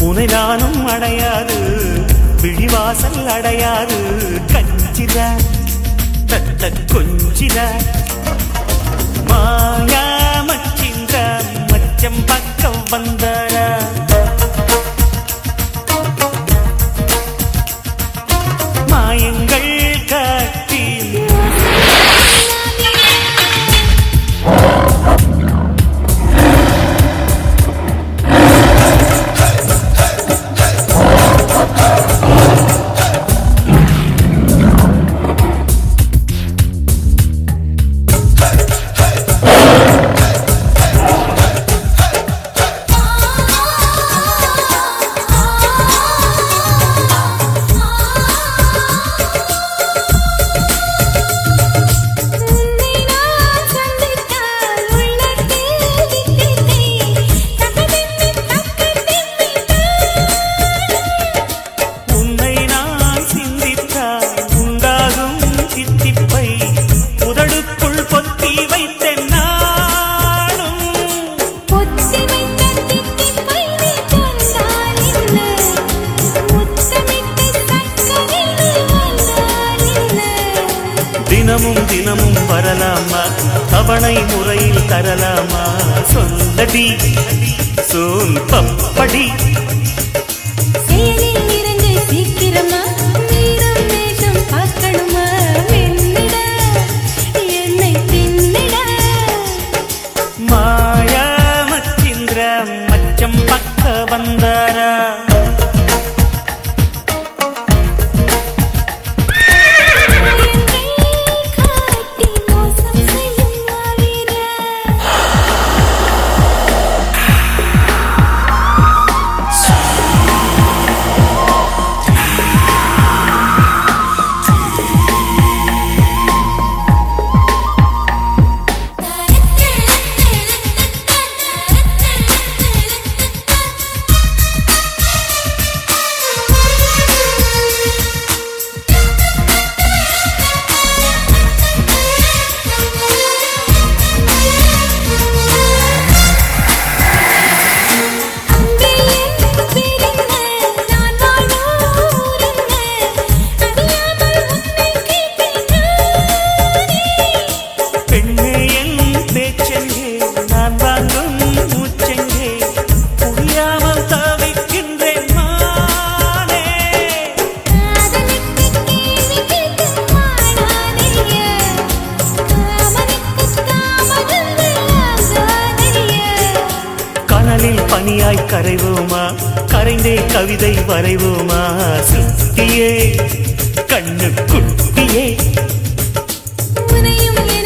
உனை நானும் அடையாது விழிவாசல் அடையாது கஞ்சிர தத்த கொஞ்சிர மாயா மச்சிந்த மச்சம் பக்கம் வந்தார மாயங்கள் காட்டி உன்னை நான் சந்தித்தால் உள்ளத்தில் தித்தித்தே தகதின்னி தக்கதின்னி உன்னை நான் சிந்தித்தால் உண்டாகும் தித்திப்பை உதடுக்குள் பொத்தி வைத்தேன் நானும் பொத்தி வைத்த தித்திப்பை நீ தந்தால் என்ன முத்தமிட்டு சக்கரையில் வந்தால் என்ன தினமும் தினமும் வரலாமா தவணை முறையில் தரலாமா சொல்லடி சோன் பப்படி செயலில் இறங்கு சீக்கிரமா நீரம் வேஷம் பார்க்கணுமா வெண்ணிட என்னை தின்னிட மாயா மச்சிந்திர மச்சம் பக்க வந்தாரா காட்டி மோசம் செய்யும் மாவீரா அங்கே என் பிரிந்த நான் வாழும் ஊரென்ன அறியாமல் உன்னை கேட்டேன் பெண்ணே என் பேச்செங்கே நான் வாங்கும் மூச்செங்கே புரியாமல் தவிக்கின்றேன் மானே காதலுக்கு கேள்வி கேட்கும் மானானேய காமனுக்கு காமகங்கள் ஆகாதேய கனலில் பனியாய் கரைவோமா கரைந்தே கவிதை வரைவோமா சுத்தியே கண்ணு குட்டியே உனையும்